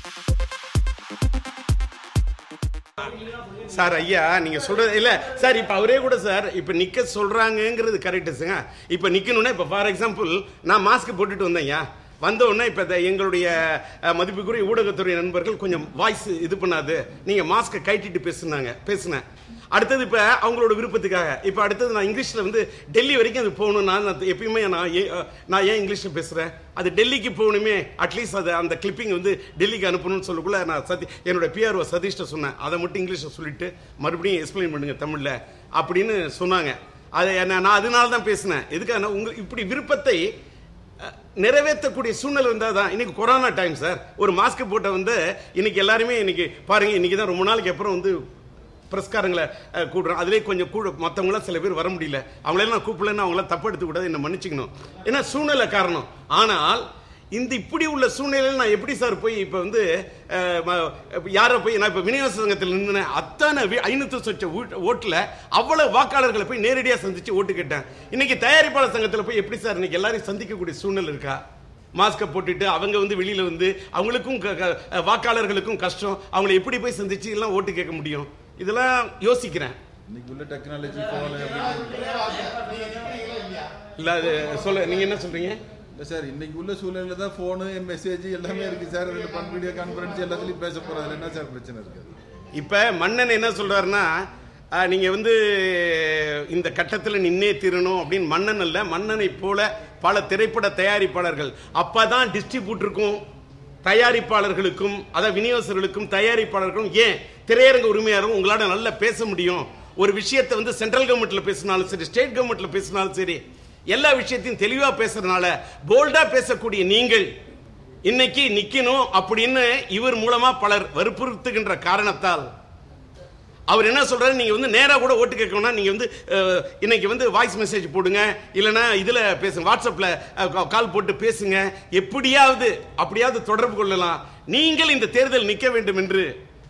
Sir ஐயா நீங்க சொல்றது இல்ல சார் இப்ப அவரே கூட சார் இப்ப நிக்க சொல்றாங்கங்கிறது கரெக்ட் சார் இப்ப நிக்கணும்னா இப்ப ஃபார் எக்ஸாம்பிள் நான் மாஸ்க் போட்டுட்டு வந்தேன்யா வந்த உடனே இப்ப இந்த எங்களுடைய அஹ், மதிப்புக்குரிய ஊடகத்துறை நண்பர்கள் கொஞ்சம் வாய்ஸ் இது பண்ணாது நீங்க மாஸ்கை கட்டிட்டு பேசுனாங்க பேசுனேன் அடுத்தது இப்ப அவங்களோட விருப்பத்துக்காக இப்ப அடுத்தது நான் இங்கிலீஷ்ல வந்து டெல்லி வரைக்கும் அது போகணும் நான் நான் எப்பயுமே நான் ஏ- அஹ், நான் ஏன் இங்கிலீஷ்ல பேசுறேன் அது டெல்லிக்கு போகணுமே அட்லீஸ்ட் அது அந்த கிளிப்பிங் வந்து டெல்லிக்கு அனுப்பணும்னு சொல்லக்குள்ள நான் சதி என்னோட பிஆர்ஓ சதீஷ்ட சொன்னேன் அதை மட்டும் இங்கிலீஷ்ல சொல்லிட்டு மறுபடியும் எக்ஸ்பிளைன் பண்ணுங்க தமிழ்ல அப்படின்னு சொன்னாங்க அதை நான் நான் அதனால தான் பேசினேன் எதுக்காக உங்க இப்படி விருப்பத்தை அஹ், நிறைவேற்றக்கூடிய சூழ்நிலை இருந்தால் தான் இன்னைக்கு கொரோனா டைம் சார் ஒரு மாஸ்க் போட்ட வந்து இன்னைக்கு எல்லாருமே இன்னைக்கு பாருங்க இன்னைக்கு தான் ரொம்ப நாளைக்கு அப்புறம் வந்து பிரஸ்காரங்களை அஹ், கூடுறோம் அதிலே கொஞ்சம் கூட மற்றவங்களாம் சில பேர் வர முடியல அவங்களெல்லாம் நான் கூப்பிடலன்னு அவங்களாம் தப்பு எடுத்துக்கூடாது என்ன மன்னிச்சுக்கணும் ஏன்னா சூழ்நிலை காரணம் ஆனால் இந்த இப்படி உள்ள சூழ்நிலையில் நான் எப்படி சார் போய் இப்போ வந்து அஹ், ம- யாரை போய் நான் இப்போ விநியோக சங்கத்தில் நின்றுனேன் அத்தனை வி- ஐநூற்று சொச்ச ஓட்டில் அவ்வளவு வாக்காளர்களை போய் நேரடியாக சந்திச்சு ஓட்டு கேட்டேன் இன்னைக்கு தயாரிப்பாளர் சங்கத்தில் போய் எப்படி சார் இன்னைக்கு எல்லாரையும் சந்திக்கக்கூடிய சூழ்நிலை இருக்கா மாஸ்கை போட்டுட்டு அவங்க வந்து வெளியில வந்து அவங்களுக்கும் க- க- வாக்காளர்களுக்கும் கஷ்டம் அவங்களை எப்படி போய் சந்திச்சு எல்லாம் ஓட்டு கேட்க முடியும் இதெல்லாம் யோசிக்கிறேன் இன்னைக்கு உள்ள டெக்னாலஜி போல அப்படின்னு இல்ல அது சொல்ல நீங்க என்ன சொல்றீங்க இல்ல சார் இன்னைக்கு உள்ள சூழ்நிலையில தான் போனு மெசேஜ் எல்லாமே இருக்கு சார் இதில் பண் வீடியோ கான்ஃபரன்ஸ் எல்லாத்துலயும் பேச போறோம் அதுல என்ன சார் பிரச்சனை இருக்கு இப்ப மன்னன் என்ன சொல்றாருன்னா அஹ், நீங்க வந்து இந்த கட்டத்துல நின்னே தீரணும் அப்படின்னு மன்னன் அல்ல மன்னனை போல பல திரைப்பட தயாரிப்பாளர்கள் அப்பதான் டிஸ்ட்ரிபியூட்டருக்கும் தயாரிப்பாளர்களுக்கும் அதாவது விநியோகஸ்தர்களுக்கும் தயாரிப்பாளர்களுக்கும் ஏன் திரையரங்க உரிமையாளரும் உங்களால நல்லா பேச முடியும் ஒரு விஷயத்தை வந்து சென்ட்ரல் கவர்மெண்ட்ல பேசினாலும் சரி ஸ்டேட் கவர்மெண்ட்ல பேசினாலும் சரி எல்லா விஷயத்தையும் தெளிவா பேசுறதுனால போல்டா பேசக்கூடிய நீங்கள் இன்னைக்கு நிக்கணும் அப்படின்னு இவர் மூலமா பலர் வற்புறுத்துகின்ற காரணத்தால் அவர் என்ன சொல்றாரு நீங்க வந்து நேரா கூட ஓட்டு கேட்கணும்னா நீங்க வந்து அஹ், இன்னைக்கு வந்து வாய்ஸ் மெசேஜ் போடுங்க இல்லனா இதுல பேசுங்க வாட்ஸ்அப்ல அஹ், கால் போட்டு பேசுங்க எப்படியாவது அப்படியாவது தொடர்பு கொள்ளலாம் நீங்கள் இந்த தேர்தல் நிக்க வேண்டும் என்று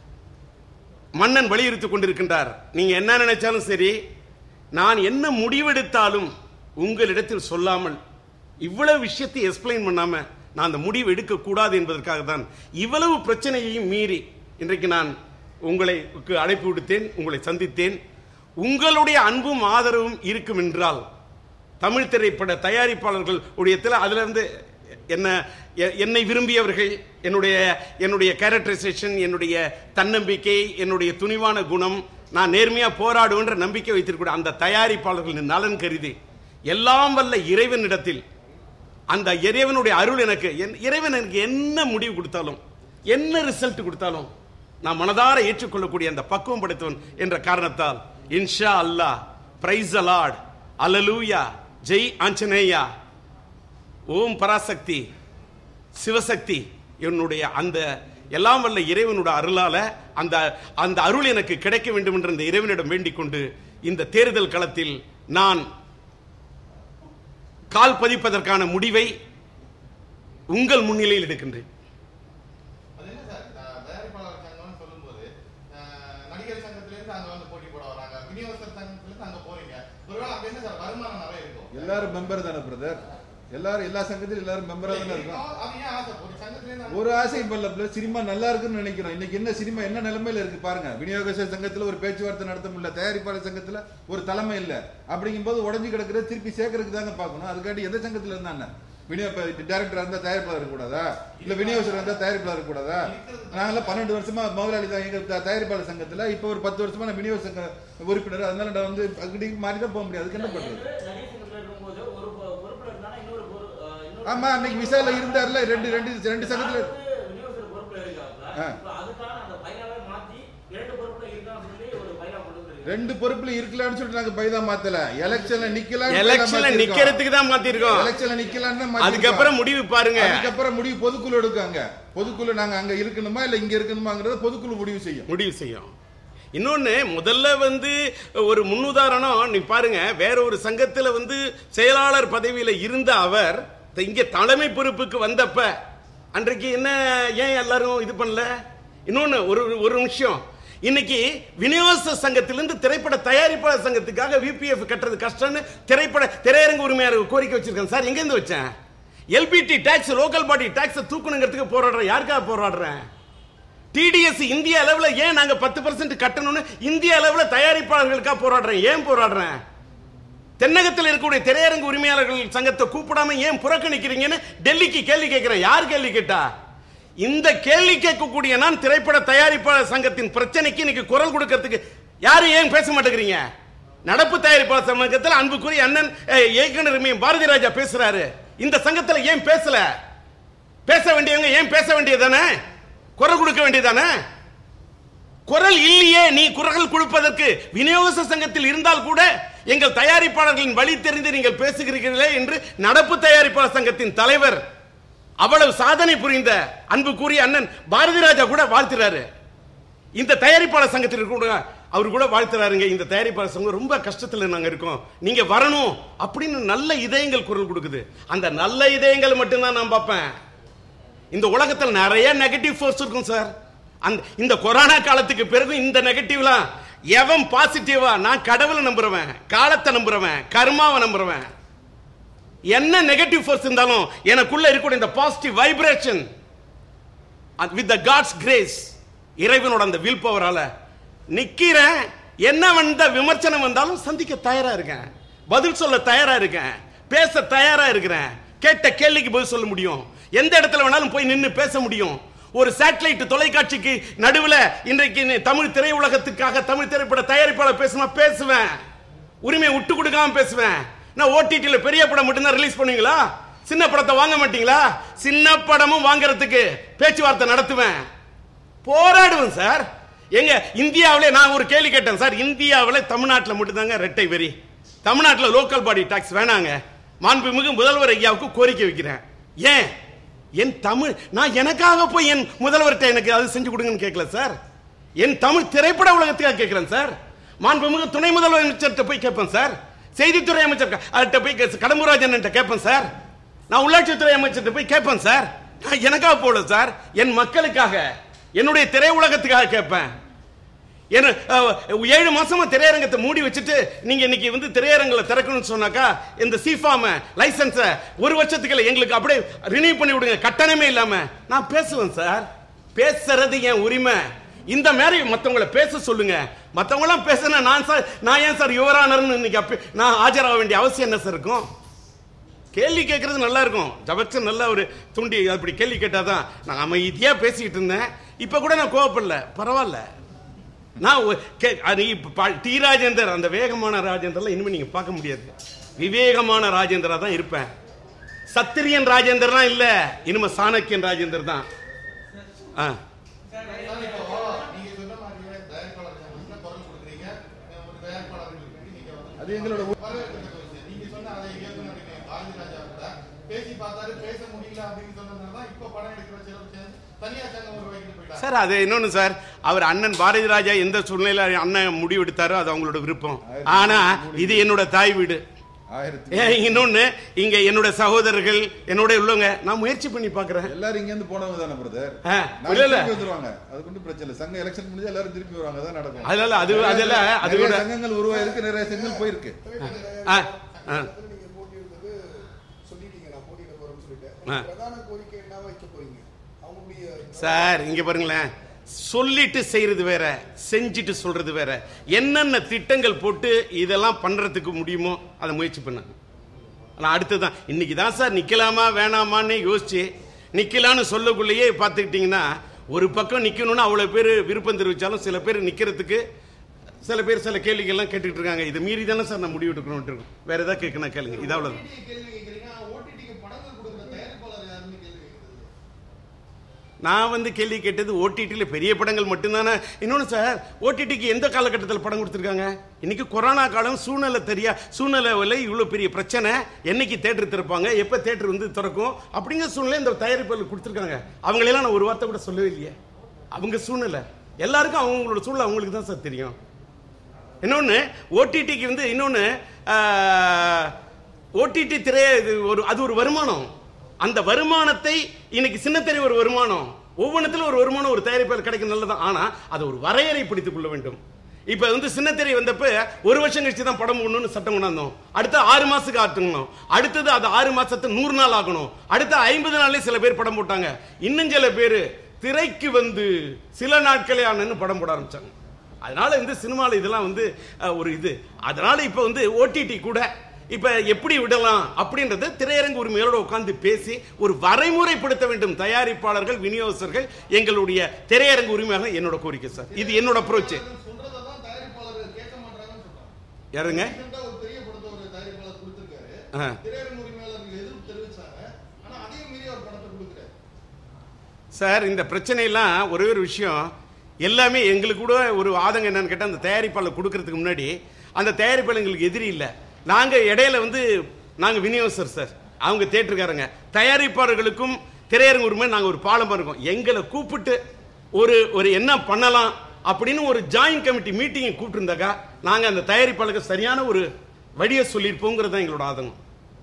மன்னன் வலியுறுத்திக் கொண்டிருக்கின்றார் நீங்க என்ன நினைச்சாலும் சரி நான் என்ன முடிவெடுத்தாலும் உங்களிடத்தில் சொல்லாமல் இவ்வளவு விஷயத்தை எக்ஸ்பிளைன் பண்ணாம நான் அந்த முடிவு எடுக்க கூடாது என்பதற்காக தான் இவ்வளவு பிரச்சனையையும் மீறி இன்றைக்கு நான் உங்களை அழைப்பு விடுத்தேன் உங்களை சந்தித்தேன் உங்களுடைய அன்பும் ஆதரவும் இருக்கும் என்றால் தமிழ் திரைப்பட தயாரிப்பாளர்கள் உடையத்தில் அதுல இருந்து என்ன எ- என்னை விரும்பியவர்கள் என்னுடைய என்னுடைய கேரக்டரைசேஷன் என்னுடைய தன்னம்பிக்கை என்னுடைய துணிவான குணம் நான் நேர்மையா போராடுவேன்ற நம்பிக்கை வைத்திருக்கூடிய அந்த தயாரிப்பாளர்களின் நலன் கருதி எல்லாம் வல்ல இறைவனிடத்தில் அந்த இறைவனுடைய அருள் எனக்கு என்- இறைவன் எனக்கு என்ன முடிவு கொடுத்தாலும் என்ன ரிசல்ட் கொடுத்தாலும் நான் மனதார ஏற்றுக்கொள்ளக்கூடிய அந்த பக்குவம் படைத்தவன் என்ற காரணத்தால் இன்ஷா அல்லாஹ் பிரைஸ் அலாட் அலலூயா ஜெய் ஆஞ்சநேயா ஓம் பராசக்தி சிவசக்தி என்னுடைய அந்த எல்லாம் வல்ல இறைவனுடைய அருளால அந்த அந்த அருள் எனக்கு கிடைக்க வேண்டும் என்ற அந்த இறைவனிடம் வேண்டிக் கொண்டு இந்த தேர்தல் களத்தில் நான் கால் பதிப்பதற்கான முடிவை உங்கள் முன்னிலையில் எடுக்கின்றேன் அது என்ன சார் அஹ் தயாரிப்பாளர் சங்கம்னு சொல்லும்போது அஹ் நடிகர் சங்கத்துல இருந்து அங்க வந்து போட்டி போட வராங்க விநியோகஸ்தர் சங்கத்துல இருந்து அங்க போறீங்க ஒருவேளை அங்க என்ன சார் வருமானம் நிறைய இருக்கும் எல்லாரும் மெம்பர் தானே பிரதர் எல்லாரும் எல்லா சங்கத்திலும் எல்லாரும் மெம்பரா தானே இருக்கும் அது ஏன் ஆசை ஒரு சங்கத்துல இருந்து ஒரு ஆசையும் பல்ல சினிமா நல்லா இருக்குன்னு நினைக்கிறோம் இன்னைக்கு என்ன சினிமா என்ன நிலைமையில இருக்கு பாருங்க விநியோகஸ்தர் சங்கத்துல ஒரு பேச்சுவார்த்தை நடத்த முடியல தயாரிப்பாளர் சங்கத்துல ஒரு தலைமை இல்ல அப்படிங்கும்போது உடஞ்சு கிடக்குறது திருப்பி சேர்க்கறதுக்கு தாங்க பார்க்கணும் அதுக்காட்டி எந்த சங்கத்துல இருந்தா என்ன விநியோக டேரக்டர் இருந்தா தயாரிப்பாளர் இருக்கக்கூடாதா இல்ல விநியோகஸ்தர் இருந்தா தயாரிப்பாளர் இருக்கக்கூடாதா நாங்கெல்லாம் பன்னெண்டு வருஷமா முதலாளி தான் எங்க த- தயாரிப்பாளர் சங்கத்துல இப்ப ஒரு பத்து வருஷமா நான் விநியோக சங்க உறுப்பினர் அதனால நான் வந்து அங்கடி மாறி தான் போக முடியாது அதுக்கு என்ன பண்றது நடிகர் சங்கத்துல இருக்கும்போது ஒரு பொ- பொறுப்புல இருந்தாலும் இன்னொரு பொறு- அஹ் இன்னொரு ஆமா அன்னைக்கு விசால இருந்தாருல ரெண்டு ரெண்டு ரெண்டு சங்கத்துல வந்து விநியோகஸ்தர் பொறுப்புல இருக்காப்ல. ஆ. இப்ப அதுக்கான அந்த பைனாவே மாத்தி இரண்டு பொறுப்புல இருக்கான்னு சொல்லி ஒரு பைனா கொண்டு வந்திருக்காங்க. ரெண்டு பொறுப்புல இருக்கலாம்னு சொல்லிட்டு நாங்க பைதா மாத்தல எலெக்ஷன்ல நிக்கலாம் எலெக்ஷன்ல நிக்கிறதுக்கு தான் மாத்திருக்கோம் எலெக்ஷன்ல நிக்கலாம்னு அதுக்கப்புறம் முடிவு பாருங்க அதுக்கப்புறம் முடிவு பொதுக்குழு எடுக்காங்க பொதுக்குழு நாங்க அங்க இருக்கணுமா இல்ல இங்க இருக்கணுமாங்கறத பொதுக்குழு முடிவு செய்யும் முடிவு செய்யும் இன்னொன்னு முதல்ல வந்து ஒரு முன்னுதாரணம் நீ பாருங்க வேற ஒரு சங்கத்துல வந்து செயலாளர் பதவியில இருந்த அவர் த- இங்க தலைமை பொறுப்புக்கு வந்தப்ப அன்றைக்கு என்ன ஏன் எல்லாரும் இது பண்ணல இன்னொன்னு ஒரு ஒரு நிமிஷம் இன்னைக்கு விநியோக சங்கத்திலிருந்து திரைப்பட தயாரிப்பாளர் சங்கத்துக்காக விபிஎஃப் கட்டுறது கஷ்டம்னு திரைப்பட திரையரங்கு உரிமையாளர் கோரிக்கை வச்சிருக்கேன் சார் எங்க இருந்து வச்சேன் LBT tax local body tax தூக்கணுங்கிறதுக்கு போராடுறேன் யாருக்காக போராடுறேன் டிடிஎஸ் இந்திய அளவுல ஏன் நாங்க பத்து பர்சன்ட் கட்டணும்னு இந்திய அளவுல தயாரிப்பாளர்களுக்காக போராடுறேன் ஏன் போராடுறேன் தென்னகத்தில் இருக்கக்கூடிய திரையரங்கு உரிமையாளர்கள் சங்கத்தை கூப்பிடாம ஏன் புறக்கணிக்கிறீங்கன்னு டெல்லிக்கு கேள்வி கேட்கிறேன் யார் கேள்வி கேட்டா இந்த கேள்வி கேட்கக்கூடிய நான் திரைப்பட தயாரிப்பாளர் சங்கத்தின் பிரச்சனைக்கு இன்னைக்கு குரல் கொடுக்கறதுக்கு யாரும் ஏன் பேச மாட்டேங்கிறீங்க நடப்பு தயாரிப்பாளர் சங்கத்தில் அன்புக்குரிய அண்ணன் அஹ், இயக்குனர் எம். பாரதி ராஜா பேசுறாரு இந்த சங்கத்துல ஏன் பேசல பேச வேண்டியவங்க ஏன் பேச வேண்டியதானே குரல் கொடுக்க வேண்டியதானே குரல் இல்லையே நீ குரல் கொடுப்பதற்கு விநியோக சங்கத்தில் இருந்தால் கூட எங்கள் தயாரிப்பாளர்களின் வழி தெரிந்து நீங்கள் பேசுகிறீர்களே என்று நடப்பு தயாரிப்பாளர் சங்கத்தின் தலைவர் அவ்வளவு சாதனை புரிந்த அன்புக்குரிய அண்ணன் பாரதி ராஜா கூட வாழ்த்துறாரு இந்த தயாரிப்பாளர் சங்கத்தில் கூட அவர் கூட வாழ்த்துறாருங்க இந்த தயாரிப்பாளர் சங்கம் ரொம்ப கஷ்டத்துல நாங்க இருக்கோம் நீங்க வரணும் அப்படின்னு நல்ல இதயங்கள் குரல் கொடுக்குது அந்த நல்ல இதயங்கள் மட்டும்தான் நான் பார்ப்பேன் இந்த உலகத்தில் நிறைய நெகட்டிவ் ஃபோர்ஸ் இருக்கும் சார் அந்த இந்த கொரோனா காலத்துக்கு பிறகு இந்த நெகட்டிவ்லாம் எவன் பாசிட்டிவா நான் கடவுளை நம்புறவன் காலத்தை நம்புறவன் கர்மாவை நம்புறவன் என்ன நெகட்டிவ் ஃபோர்ஸ் இருந்தாலும் எனக்குள்ள இருக்கக்கூடிய இந்த positive vibration with the God's grace இறைவனோட அந்த வில் பவரால நிக்கிறேன் என்ன வந்த விமர்சனம் வந்தாலும் சந்திக்க தயாரா இருக்கேன் பதில் சொல்ல தயாரா இருக்கேன் பேச தயாரா இருக்கிறேன் கேட்ட கேள்விக்கு பதில் சொல்ல முடியும் எந்த இடத்துல வேணாலும் போய் நின்னு பேச முடியும் ஒரு சேட்டலைட் தொலைக்காட்சிக்கு நடுவுல இன்றைக்கு நீ தமிழ் திரையுலகத்துக்காக தமிழ் திரைப்பட தயாரிப்பாளர் பேசுனா பேசுவேன் உரிமையை விட்டு கொடுக்காம பேசுவேன் நான் ஓடிடில பெரிய படம் மட்டும்தான் ரிலீஸ் பண்ணுவீங்களா சின்ன படத்தை வாங்க மாட்டீங்களா சின்ன படமும் வாங்குறதுக்கு பேச்சுவார்த்தை நடத்துவேன் போராடுவேன் சார் எங்க இந்தியாவிலே நான் ஒரு கேள்வி கேட்டேன் சார் இந்தியாவில் தமிழ்நாட்டில் மட்டும்தாங்க ரெட்டை வரி தமிழ்நாட்டில் லோக்கல் பாடி டாக்ஸ் வேணாங்க மாண்புமிகு முதல்வர் ஐயாவுக்கு கோரிக்கை வைக்கிறேன் ஏன் என் தமிழ் நான் எனக்காக போய் என் முதல்வர்கிட்ட எனக்கு அது செஞ்சு கொடுங்கன்னு கேட்கல சார் என் தமிழ் திரைப்பட உலகத்துக்காக கேட்கிறேன் சார் மாண்புமிகு துணை முதலமைச்சர்கிட்ட போய் கேட்பேன் சார் செய்தித்துறை அமைச்சர் அவர்கிட்ட போய் கே- கடம்பூராஜன் கேட்பேன் சார் நான் உள்ளாட்சித்துறை அமைச்சர்கிட்ட போய் கேட்பேன் சார் நான் எனக்காக போல சார் என் மக்களுக்காக என்னுடைய திரையுலகத்துக்காக கேட்பேன் என்ன அஹ், ஏழு மாசமா திரையரங்கத்தை மூடி வச்சுட்டு நீங்க இன்னைக்கு வந்து திரையரங்களை திறக்கணும்னு சொன்னாக்கா இந்த சிஃபாம லைசன்ஸ ஒரு வருஷத்துக்கு எங்களுக்கு அப்படியே ரினியூ பண்ணி விடுங்க கட்டணமே இல்லாம நான் பேசுவேன் சார் பேசுறது என் உரிமை இந்த மாதிரி மத்தவங்கள பேச சொல்லுங்க மத்தவங்க எல்லாம் பேசுனா நான் சார் நான் ஏன் சார் யுவரானர்னு இன்னைக்கு அப்ப நான் ஆஜராக வேண்டிய அவசியம் என்ன சார் இருக்கும் கேள்வி கேட்கறது நல்லா இருக்கும் ஜபக்சன் நல்லா ஒரு துண்டி அப்படி கேள்வி கேட்டாதான் நான் அமைதியா பேசிக்கிட்டு இருந்தேன் இப்ப கூட நான் கோவப்படல பரவாயில்ல நான் ஒ- கே- அது இப்ப ப- டி ராஜேந்தர் அந்த வேகமான ராஜேந்தர்லாம் இனிமே நீங்க பார்க்க முடியாது விவேகமான ராஜேந்திரா தான் இருப்பேன் சத்திரியன் ராஜேந்தர்லாம் இல்ல இனிமே சாணக்கியன் ராஜேந்தர் தான் ஆ. சார், இப்போ நீங்க சொன்ன மாதிரியே தயாரிப்பாளர் சங்கத்துல குரல் கொடுக்குறீங்க அஹ் ஒரு தயாரிப்பாளர்களுக்கு நீங்க வந்து அது எங்களோட உ- வரவேற்கத்தக்க விஷயம். நீங்க சொன்ன அதை இயக்குனர் பாரதி ராஜா கூட பேசி பார்த்தாரு பேச முடியல அப்படின்னு சொன்னதுனால தான் இப்ப படம் எடுக்கிற சிறப்பு சேர்ந்து தனியார் சங்கம் உருவாக்கிட்டு போயிட்டாங்க சார் அது இன்னொன்னு சார் அவர் அண்ணன் பாரதி ராஜா எந்த சூழ்நிலையில அண்ணன் முடிவு எடுத்தாரோ அது அவங்களோட விருப்பம் ஆனா இது என்னோட தாய் வீடு ஆயிரத்தி ஏன் இன்னொன்னு இங்க என்னோட சகோதரர்கள் என்னோட உள்ளவங்க நான் முயற்சி பண்ணி பாக்குறேன் எல்லாரும் இங்க இருந்து போனவங்க தானே பிரதர் ஆ, இல்ல இல்ல திருப்பி வந்துருவாங்க அது கொண்டு பிரச்சனை இல்லை சங்க எலெக்ஷன் முடிஞ்சா எல்லாரும் திருப்பி வருவாங்க அதான் நடக்கும் அதனால அது அதுல அது நிறைய கூட சங்கங்கள் உருவாயிருக்கு நிறைய சங்கங்கள் போயிருக்கு ஆ, ஆ. நீங்க போட்டியிடுறது சொல்லிட்டீங்க நான் போட்டியிட போறேன்னு சொல்லிட்டு ஆ. பிரதான கோரிக்கை என்ன வைக்க போறீங்க அவங்களுடைய சார் இங்க பாருங்களேன் சொல்லிட்டு செய்யறது வேற செஞ்சுட்டு சொல்றது வேற என்னென்ன திட்டங்கள் போட்டு இதெல்லாம் பண்றதுக்கு முடியுமோ அதை முயற்சி பண்ண நான் அடுத்ததான் இன்னைக்கு தான் சார் நிக்கலாமா வேணாமான்னு யோசிச்சு நிக்கலான்னு சொல்லக்குள்ளேயே பார்த்துக்கிட்டிங்கன்னா ஒரு பக்கம் நிக்கணும்னு அவ்வளோ பேர் விருப்பம் தெரிவிச்சாலும் சில பேர் நிக்கிறதுக்கு சில பேர் சில கேள்விகள்லாம் கேட்டுக்கிட்டு இருக்காங்க இதை மீறி தானே சார் நான் முடிவு எடுக்கணும்ட்டு இருக்கும் வேற ஏதாவது கேட்கணும் கேளுங்க இது அவ்வளோதான் OTT கேள்வி கேட்கறீங்க ஓடிடிக்கு படங்கள் கொடுக்குற தயாரிப்பாளர் யாருன்னு கேள்வி கேட்குறது நான் வந்து கேள்வி கேட்டது ஓடிடியில் பெரிய படங்கள் மட்டும்தானே இன்னொன்று சார் ஓடிடிக்கு எந்த காலகட்டத்தில் படம் கொடுத்துருக்காங்க இன்னைக்கு கொரோனா காலம் சூழ்நிலை தெரியா சூழ்நிலையில் இவ்வளோ பெரிய பிரச்சனை என்னைக்கு தேட்டர் திறப்பாங்க எப்போ தேட்டர் வந்து திறக்கும் அப்படிங்கிற சூழ்நிலை இந்த தயாரிப்பாளர் கொடுத்துருக்காங்க அவங்களெல்லாம் நான் ஒரு வார்த்தை கூட சொல்லவே இல்லையே அவங்க சூழ்நிலை எல்லாருக்கும் அவங்களோட சூழ்நிலை அவங்களுக்கு தான் சார் தெரியும் இன்னொன்று ஓடிடிக்கு வந்து இன்னொன்று ஓடிடி திரைய இது ஒரு அது ஒரு வருமானம் அந்த வருமானத்தை இன்னைக்கு சின்னத்திரை ஒரு வருமானம் ஒவ்வொன்றத்திலும் ஒரு வருமானம் ஒரு தயாரிப்பாளர் கிடைக்கும் நல்லதான் ஆனா அதை ஒரு வரையறை பிடித்துக் கொள்ள வேண்டும் இப்ப வந்து சின்னத்திரை வந்தப்ப ஒரு வருஷம் கழிச்சு தான் படம் போடணும்னு சட்டம் கொண்டாந்தோம் அடுத்து ஆறு மாசத்துக்கு ஆட்டணும் அடுத்தது அது ஆறு மாசத்தை நூறு நாள் ஆகணும் அடுத்த ஐம்பது நாள்லயே சில பேர் படம் போட்டாங்க இன்னும் சில பேர் திரைக்கு வந்து சில நாட்களே ஆனன்னு படம் போட ஆரம்பிச்சாங்க அதனால இந்த சினிமாவில் இதெல்லாம் வந்து அஹ், ஒரு இது அதனால இப்போ வந்து ஓடிடி கூட இப்ப எப்படி விடலாம் அப்படின்றது திரையரங்கு உரிமையோட உட்கார்ந்து பேசி ஒரு வரைமுறைப்படுத்த வேண்டும் தயாரிப்பாளர்கள் விநியோகஸ்தர்கள் எங்களுடைய திரையரங்கு உரிமையாக என்னோட கோரிக்கை சார் இது என்னோட அப்ரோச் சொல்றதான் தயாரிப்பாளர்கள் கேட்க மாட்டாங்கன்னு சொல்றாங்க யாருங்க Recent ஆ ஒரு பெரிய படத்தை ஒரு தயாரிப்பாளர் கொடுத்திருக்காரு ஆ. திரையரங்கு உரிமையாளர்கள் எதிர்ப்பு தெரிவிச்சாங்க ஆனா அதையும் மீறி அவர் படத்தை கொடுக்குறாரு சார் இந்த பிரச்சனையெல்லாம் ஒரே ஒரு விஷயம் எல்லாமே எங்களுக்கு கூட ஒரு ஆதங்கம் என்னன்னு கேட்டால் அந்த தயாரிப்பாளர் கொடுக்கறதுக்கு முன்னாடி அந்த தயாரிப்பாளர் எங்களுக்கு எதிரி இல்லை நாங்கள் இடையில வந்து நாங்கள் விநியோகஸ்தர் சார் அவங்க தேட்டருக்காரங்க தயாரிப்பாளர்களுக்கும் திரையரங்கு உரிமை நாங்கள் ஒரு பாலமாக இருக்கோம் எங்களை கூப்பிட்டு ஒரு ஒரு என்ன பண்ணலாம் அப்படின்னு ஒரு ஜாயின்ட் கமிட்டி மீட்டிங்கை கூப்பிட்டுருந்தாக்கா நாங்கள் அந்த தயாரிப்பாளருக்கு சரியான ஒரு வழியை சொல்லியிருப்போங்கிறது தான் எங்களோட ஆதங்கம்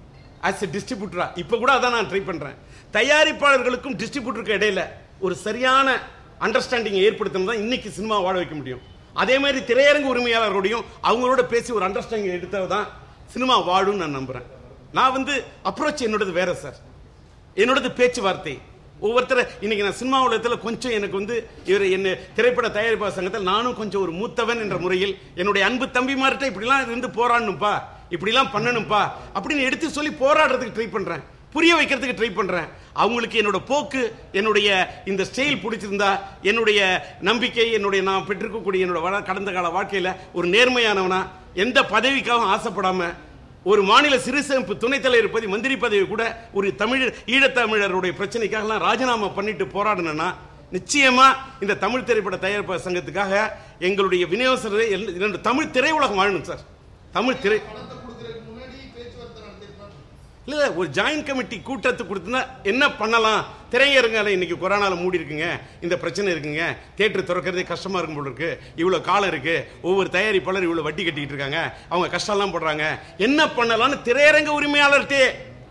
ஆஸ் எ டிஸ்ட்ரிபியூட்டரா இப்போ கூட அதான் நான் ட்ரை பண்றேன் தயாரிப்பாளர்களுக்கும் டிஸ்ட்ரிபியூட்டருக்கு இடையில ஒரு சரியான அண்டர்ஸ்டாண்டிங் ஏற்படுத்தணும் தான் இன்னைக்கு சினிமா வாழ வைக்க முடியும் அதே மாதிரி திரையரங்கு உரிமையாளரோடையும் அவங்களோட பேசி ஒரு அண்டர்ஸ்டாண்டிங் எடுத்தால் தான் சினிமா வாழும்னு நான் நம்புறேன் நான் வந்து அப்ரோச் என்னோடது வேற சார் என்னோடது பேச்சுவார்த்தை ஒவ்வொருத்தர் இன்னைக்கு நான் சினிமா உலகத்தில் கொஞ்சம் எனக்கு வந்து இவர் என்ன திரைப்பட தயாரிப்பாளர் சங்கத்தில் நானும் கொஞ்சம் ஒரு மூத்தவன் என்ற முறையில் என்னுடைய அன்பு தம்பிமார்கிட்ட இப்படிலாம் இருந்து போராடணும்ப்பா இப்படிலாம் பண்ணணும்ப்பா அப்படின்னு எடுத்து சொல்லி போராடுறதுக்கு ட்ரை பண்றேன் புரிய வைக்கிறதுக்கு ட்ரை பண்றேன் அவங்களுக்கு என்னோட போக்கு என்னுடைய இந்த ஸ்டைல் பிடிச்சிருந்தா என்னுடைய நம்பிக்கை என்னுடைய நான் பெற்றிருக்கக்கூடிய என்னோட வள- கடந்த கால வாழ்க்கையில ஒரு நேர்மையானவனா எந்த பதவிக்காகவும் ஆசைப்படாம ஒரு மாநில சிறுசேமிப்பு துணைத் தலைவர் பதவி மந்திரி பதவி கூட ஒரு தமிழ் ஈழத்தமிழருடைய பிரச்சனைக்காகலாம் ராஜினாமா பண்ணிட்டு போராடினா நிச்சயமா இந்த தமிழ் திரைப்பட தயாரிப்பாளர் சங்கத்துக்காக எங்களுடைய விநியோகஸ்தர்கள் எல்~ இரண்டு தமிழ் திரையுலகம் வாழணும் சார் தமிழ் திரை படத்தை கொடுக்கறதுக்கு முன்னாடி பேச்சுவார்த்தை நடத்திருப்பாங்க இல்ல இல்ல, ஒரு ஜாயின்ட் கமிட்டி கூட்டத்துக்கு கொடுத்தா என்ன பண்ணலாம் திரையரங்கால இன்னைக்கு கொரோனால மூடி இருக்குங்க இந்த பிரச்சனை இருக்குங்க தேட்டர் திறக்கிறதே கஷ்டமா இருக்கும் போல இருக்கு இவ்வளவு காலம் இருக்கு ஒவ்வொரு தயாரிப்பாளர் இவ்வளவு வட்டி கட்டிட்டு இருக்காங்க அவங்க கஷ்டம்லாம் போடுறாங்க என்ன பண்ணலாம்னு திரையரங்க உரிமையாளர்கிட்டே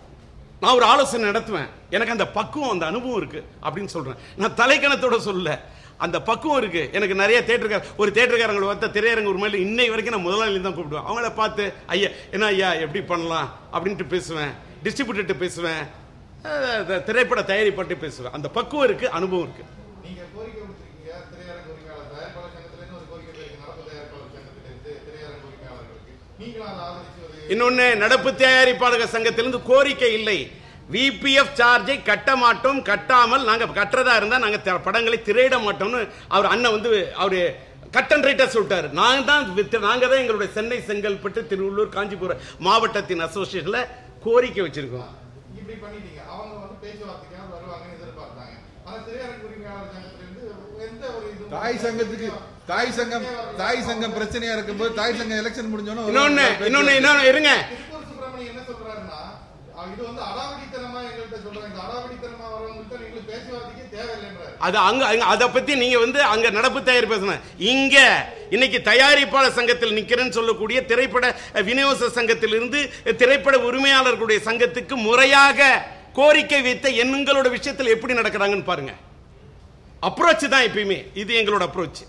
நான் ஒரு ஆலோசனை நடத்துவேன் எனக்கு அந்த பக்குவம் அந்த அனுபவம் இருக்கு அப்படின்னு சொல்றேன் நான் தலைக்கணத்தோட சொல்லல அந்த பக்குவம் இருக்கு எனக்கு நிறைய தேட்டருக்கார ஒரு தேட்டருக்காரங்களை பார்த்த திரையரங்கு ஒரு மேலே இன்னை வரைக்கும் நான் முதலாளி தான் கூப்பிடுவேன் அவங்கள பார்த்து ஐயா என்ன ஐயா எப்படி பண்ணலாம் அப்படின்ட்டு பேசுவேன் டிஸ்ட்ரிபியூட்டர்கிட்ட பேசுவேன் அஹ், த- திரைப்பட தயாரிப்பாட்டு பேசுவேன் அந்த பக்குவம் இருக்கு அனுபவம் இருக்கு நீங்க கோரிக்கை விடுத்திருக்கீங்க திரையரங்கு உரிமையாளர் தயாரிப்பாளர் சங்கத்துல இருந்து ஒரு கோரிக்கை போயிருக்கு நடப்பு தயாரிப்பாளர் சங்கத்துல இருந்து திரையரங்கு உரிமையாளர்களுக்கு நீங்களும் அதை ஆதரிச்சு ஒரு இன்னொன்னு நடப்பு தயாரிப்பாளர்கள் சங்கத்திலிருந்து கோரிக்கை இல்லை விபிஎஃப் சார்ஜை கட்ட மாட்டோம் கட்டாமல் நாங்க கட்டுறதா இருந்தா நாங்க த- படங்களை திரையிட மாட்டோம்னு அவர் அண்ணன் வந்து அவரு கட் அண்ட் ரைட்டா சொல்லிட்டாரு நாங்க தான் வித்- நாங்க தான் எங்களுடைய சென்னை செங்கல்பட்டு திருவள்ளூர் காஞ்சிபுரம் மாவட்டத்தின் அசோசியேஷன்ல கோரிக்கை வச்சிருக்கோம் இப்படி பண்ணிட்டீங்க அவங்க வந்து பேச்சுவார்த்தைக்காக வருவாங்கன்னு எதிர்பார்த்தாங்க ஆனா திரையரங்கு உரிமையாளர் சங்கத்துல இருந்து எந்த ஒரு இது தாய் சங்கத்துக்கு தாய் சங்கம் தாய் சங்கம் பிரச்சனையா இருக்கும்போது தாய் சங்கம் எலெக்ஷன் முடிஞ்சோன்னு இன்னொன்னு இன்னொன்னு இன்னொன்னு இருங்க திருப்பூர் சுப்பிரமணியம் என்ன சொல்றாருன்னா அஹ் இது வந்து அடாவடித்தனமா எங்கள்கிட்ட சொல்றாங்க இந்த அடாவடித்தனமா வரவங்கள்ட்ட எங்களுக்கு பேச்சுவார்த்தைக்கே தேவையில்லைன்றாரு அது அங்க அங்க அதை பத்தி நீங்க வந்து அங்க நடப்பு தயார் பேசணும் இங்க இன்னைக்கு தயாரிப்பாளர் சங்கத்தில் நிக்கிறேன்னு சொல்லக்கூடிய திரைப்பட அஹ், விநியோக சங்கத்தில் இருந்து திரைப்பட உரிமையாளர்களுடைய சங்கத்துக்கு முறையாக கோரிக்கை வைத்த எண்களோட விஷயத்தில் எப்படி நடக்கிறாங்கன்னு பாருங்க அப்ரோச் தான் எப்பயுமே இது எங்களோட அப்ரோச்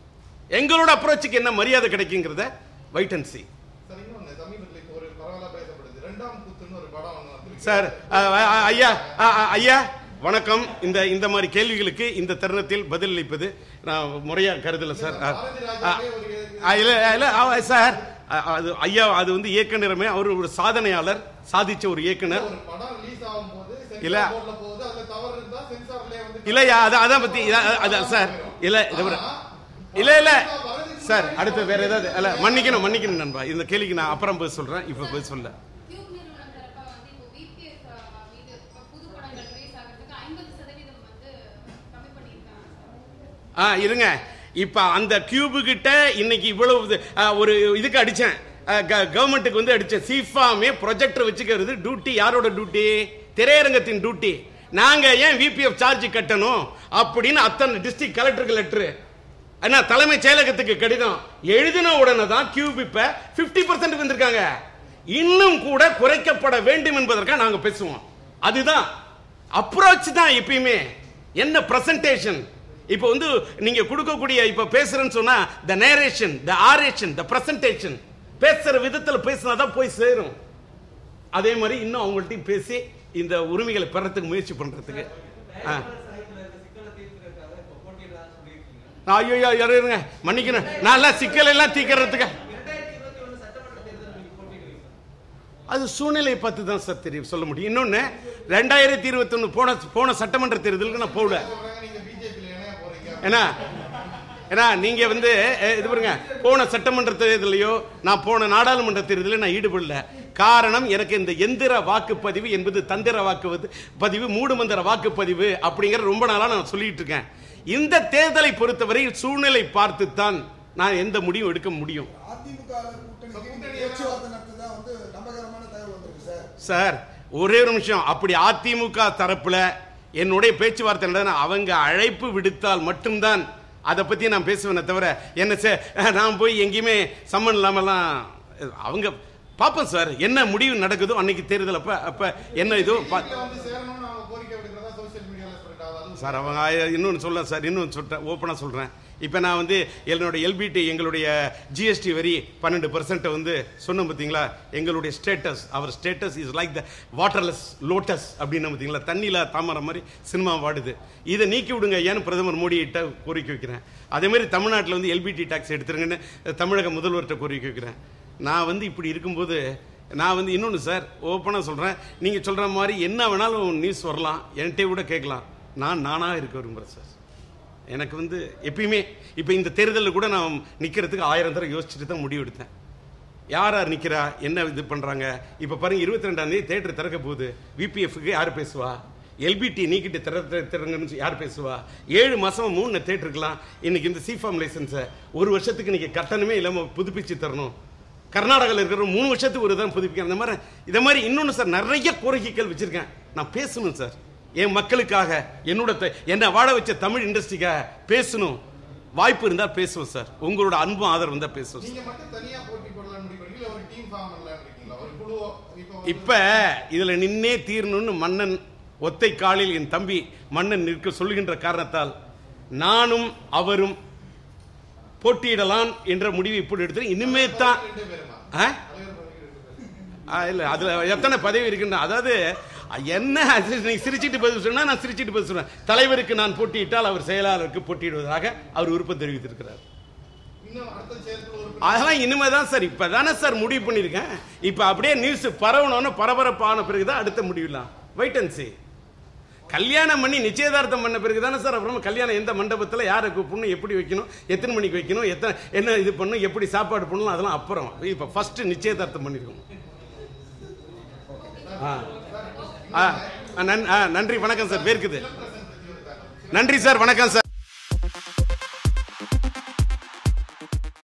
எங்களோட அப்ரோச்சுக்கு என்ன மரியாதை கிடைக்குங்கிறத வைட் அண்ட் சி சார் இன்னொன்னு சமீபத்தில் இப்போ ஒரு பரவலா பேசப்படுது ரெண்டாம் கூத்துன்னு ஒரு படம் ஒன்று வந்திருக்கு சார் அஹ், அஹ், ஐயா அஹ், அஹ், ஐயா வணக்கம் இந்த இந்த மாதிரி கேள்விகளுக்கு இந்த தருணத்தில் பதிலளிப்பது நான் முறையா கருதல சார் அஹ், அஹ், அஹ், இல்ல இல்ல அஹ், சார் அஹ், அது ஐயா அது வந்து இயக்குனருமே அவர் ஒரு சாதனையாளர் சாதிச்ச ஒரு இயக்குனர் ஒரு படம் ரிலீஸ் ஆகும் போது இல்ல. சென்சார் போர்ட்ல போகுது அதுல தவறு இருந்தா சென்சார்லயே வந்து இல்லையா அதான் அதான் பத்தி இதான், அதான் சார் இல்ல இது ஒரு- இல்ல இல்ல சார் அடுத்து வேற ஏதாவது இல்ல மன்னிக்கணும் மன்னிக்கணும் நண்பா இந்த கேள்விக்கு நான் அப்புறம் பதில் சொல்றேன் இப்ப பதில் சொல்ல டியூப் நிறுவனம் தரப்பா வந்து இப்போ VPF மீது இப்போ புது படங்கள் ரிலீஸ் ஆகிறதுக்கு ஐம்பது சதவீதம் வந்து கம்மி பண்ணியிருக்காங்க ஆ இருங்க இப்ப அந்த கியூபு கிட்ட இன்னைக்கு இவ்வளவு இது, ஆ, ஒரு இதுக்கு அடிச்சேன் கவர்மெண்ட்டுக்கு வந்து அடிச்சேன் சீஃபாமே ப்ரொஜெக்டர் வச்சுக்கிறது டியூட்டி யாரோட டியூட்டி திரையரங்கத்தின் டியூட்டி நாங்க ஏன் விபிஎஃப் சார்ஜ் கட்டணும் அப்படின்னு அத்தனை டிஸ்ட்ரிக்ட் கலெக்டருக்கு லெட்டர் என்ன தலைமைச் செயலகத்துக்கு கடிதம் எழுதின உடனே தான் கியூப் இப்ப 50% பர்சன்ட் வந்திருக்காங்க இன்னும் கூட குறைக்கப்பட வேண்டும் என்பதற்காக நாங்க பேசுவோம் அதுதான் அப்ரோச் தான் எப்பயுமே என்ன பிரசன்டேஷன் இப்போ வந்து நீங்க கொடுக்கக்கூடிய இப்ப பேசுறேன்னு சொன்னா the narration the oration the presentation பேசுற விதத்துல பேசினா தான் போய் சேரும் அதே மாதிரி இன்னும் அவங்கள்ட்டையும் பேசி இந்த உரிமைகளை பெறத்துக்கு முயற்சி பண்றதுக்கு ஆ. சாகித்யத்துல இருக்க சிக்கலை தீர்க்கிறதுக்காக ஐயோ யாரும் இருங்க மன்னிக்கணும் நான் எல்லாம் சிக்கல் எல்லாம் தீக்கிறதுக்கு அது சூழ்நிலையை பார்த்து தான் சார் தெரியும் சொல்ல முடியும் இன்னொன்று ரெண்டாயிரத்தி இருபத்தொன்று போன போன சட்டமன்ற தேர்தலுக்கு நான் போகல சொல்றாங்க நீங்க பிஜேபியில் இணைய போறீங்க ஏன்னா ஏன்னா நீங்க வந்து அஹ், இது பாருங்க போன சட்டமன்ற தேர்தலையோ நான் போன நாடாளுமன்ற தேர்தலில் நான் ஈடுபடல காரணம் எனக்கு இந்த எந்திர வாக்குப்பதிவு என்பது தந்திர வாக்கு பதிவு மூடுமந்திர வாக்குப்பதிவு அப்படிங்கிற ரொம்ப நாளா நான் சொல்லிட்டு இருக்கேன் இந்த தேர்தலை பொறுத்தவரை சூழ்நிலை பார்த்து தான் நான் எந்த முடிவும் எடுக்க முடியும் அதிமுக கூட்டணிக்கு பேச்சுவார்த்தை நடத்ததா வந்து நம்பகரமான தகவல் வந்திருக்கு சார் சார் ஒரே ஒரு நிமிஷம் அப்படி அதிமுக தரப்புல என்னுடைய பேச்சுவார்த்தை நடந்தா அவங்க அழைப்பு விடுத்தால் மட்டும்தான் அதை பத்தி நான் பேசுவேனே தவிர என்ன சார் நான் போய் எங்கேயுமே சம்மன் இல்லாமலாம் அவங்க பார்ப்போம் சார் என்ன முடிவு நடக்குதோ அன்னைக்கு தேர்தல் அப்ப அப்ப என்ன இதோ பா- இதுல வந்து சேரணும்னு அவங்க கோரிக்கை விடுக்கிறதா சோசியல் மீடியால ஸ்ப்ரெட் ஆகுது அதுவும் சார் அவங்க இன்னொன்று சொல்ல சார் இன்னொன்று சொல்கிறேன் ஓப்பனாக சொல்கிறேன் இப்போ நான் வந்து என்னுடைய எல்பிடி எங்களுடைய ஜிஎஸ்டி வரி பன்னெண்டு பர்சன்ட்டை வந்து சொன்னோம் பார்த்தீங்களா எங்களுடைய status our status is like the waterless lotus அப்படின்னு பார்த்தீங்களா தண்ணியில் தாமரை மாதிரி சினிமா வாடுது இதை நீக்கி விடுங்க ஏன்னு பிரதமர் மோடிகிட்ட கோரிக்கை வைக்கிறேன் அதே மாதிரி தமிழ்நாட்டில் வந்து எல்பிடி டாக்ஸ் எடுத்துருங்கன்னு தமிழக முதல்வர்கிட்ட கோரிக்கை வைக்கிறேன் நான் வந்து இப்படி இருக்கும்போது நான் வந்து இன்னொன்று சார் ஓப்பனாக சொல்கிறேன் நீங்கள் சொல்கிற மாதிரி என்ன வேணாலும் நியூஸ் வரலாம் என்கிட்ட கூட கேட்கலாம் நான் நானாக இருக்க விரும்புகிறேன் சார் எனக்கு வந்து எப்பயுமே இப்போ இந்த தேர்தலில் கூட நான் நிற்கிறதுக்கு ஆயிரம் தடவை யோசிச்சுட்டு தான் முடிவு எடுத்தேன் யார் யார் நிற்கிறா என்ன இது பண்ணுறாங்க இப்போ பாருங்க இருபத்தி ரெண்டாம் தேதி தேட்டர் திறக்க போகுது விபிஎஃப்க்கு யார் பேசுவா எல்பிடி நீக்கிட்டு திற திற- திறங்கன்னு யார் பேசுவா ஏழு மாசமா மூணு தேட்டருக்கலாம் இன்னைக்கு இந்த சிஃபார்ம் லைசன்ஸை ஒரு வருஷத்துக்கு இன்னைக்கு கட்டணமே இல்லாமல் புதுப்பிச்சு தரணும் கர்நாடகாவில் இருக்கிற மூணு வருஷத்துக்கு ஒரு தான் புதுப்பிக்கணும் இந்த மாதிரி இதை மாதிரி இன்னொன்று சார் நிறைய கோரிக்கைகள் வச்சிருக்கேன் நான் பேசணும் சார் என் மக்களுக்காக என்னோட த- என்னை வாழ வச்ச தமிழ் இண்டஸ்ட்ரிக்காக பேசணும் வாய்ப்பு இருந்தால் பேசுவோம் சார் உங்களோட அன்பும் ஆதரவு இருந்தால் பேசுவோம் சார் நீங்க மட்டும் தனியா போட்டி போடலாம்னு முடிவு பண்ணீங்க இல்ல ஒரு டீம் ஃபார்ம் பண்ணலாம்னு இருக்கீங்களா ஒரு குழுவோ இப்போ வந்து- இப்ப இதுல நின்னே தீரணும்னு மன்னன் ஒத்தை காலில் என் தம்பி மன்னன் நிற்க சொல்லுகின்ற காரணத்தால் நானும் அவரும் போட்டியிடலாம் என்ற முடிவை இப்படி எடுத்து இனிமே தான் ரெண்டு பேருமா ஆ? தலைவர் பதவிக்கு ரெண்டு பேரும் ஆ, இல்ல அதுல எத்தனை பதவி இருக்குன்னு அதாவது என்ன அது நீ சிரிச்சிட்டு பதில் சொன்னா நான் சிரிச்சிட்டு பதில் சொல்றேன் தலைவருக்கு நான் போட்டியிட்டால் அவர் செயலாளருக்கு போட்டியிடுவதாக அவர் விருப்பம் தெரிவித்திருக்கிறார் இன்னும் அடுத்த செயற்குழு உறுப்பினர் அதெல்லாம் இனிமே தான் சார் இப்போ தானே சார் முடிவு பண்ணியிருக்கேன் இப்போ அப்படியே நியூஸ் பரவணும்னு பரபரப்பான பிறகு தான் அடுத்த முடிவுலாம் வெயிட் அண்ட் see கல்யாணம் பண்ணி நிச்சயதார்த்தம் பண்ண பிறகு தானே சார் அப்புறம் கல்யாணம் எந்த மண்டபத்தில் யாரை கூப்பிடணும் எப்படி வைக்கணும் எத்தனை மணிக்கு வைக்கணும் எத்தனை என்ன இது பண்ணணும் எப்படி சாப்பாடு பண்ணணும் அதெல்லாம் அப்புறம் இப்போ ஃபர்ஸ்ட் நிச்சயதார்த்தம் பண்ணியிருக்கோம் ஆ ஆ, நன்- ஆ, நன்றி வணக்கம் சார் பேருக்குது நன்றி சார் வணக்கம் சார்